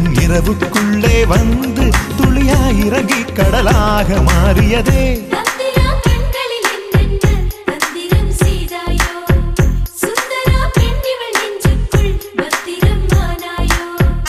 என் இரவுக்குள்ளே வந்து துளியாய் இறங்கி கடலாக மாறியதே தந்திரா கண்களில் என்னென்ன தந்திரம் செய்தாயோ சுந்தரா பெண்ணிவள் நெஞ்சுக்குள் பத்திரம் ஆனாயோ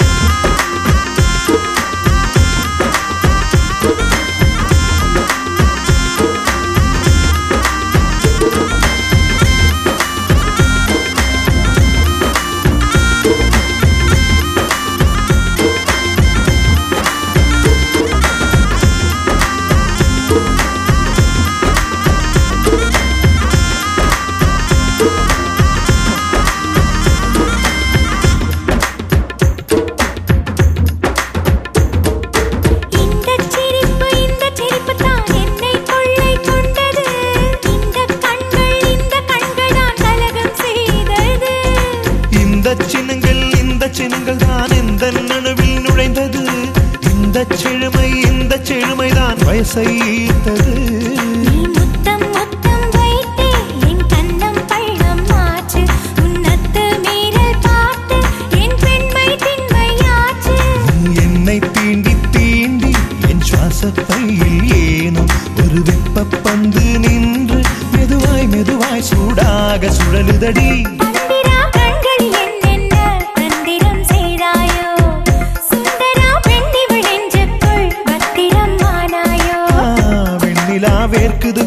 இந்தச் சிரிப்பு இந்தச் சிரிப்பு தான் என்னை கொள்ளை கொண்டது இந்த கண்கள் இந்த கண்கள் தான் கலகம் செய்தது இந்த சின்னங்கள் இந்த சின்னங்கள் தான் எந்த நணுவில் நுழைந்தது இந்த செழுமை இந்த செழுமை தான் வயசை ஈர்த்தது நீ முத்தம் முத்தம் வைத்தே என் கண்ணம் பள்ளம் மாற்று உன்னத்து மீறல் பார்த்து என் பெண்மை திண்மையாற்று நீ என்னை தீண்டி தீண்டி என் சுவாச பையில் ஏனோ ஒரு வெப்ப பந்து நின்று மெதுவாய் மெதுவாய் சூடாக சுழலுதடி தந்திரா கண்களில் என்னென்ன தந்திரம் செய்தாயோ சுந்தரா பெண்ணிவள் நெஞ்சுக்குள் பத்திரம் ஆனாயோ ஆ, வெண்ணிலா வேர்க்குது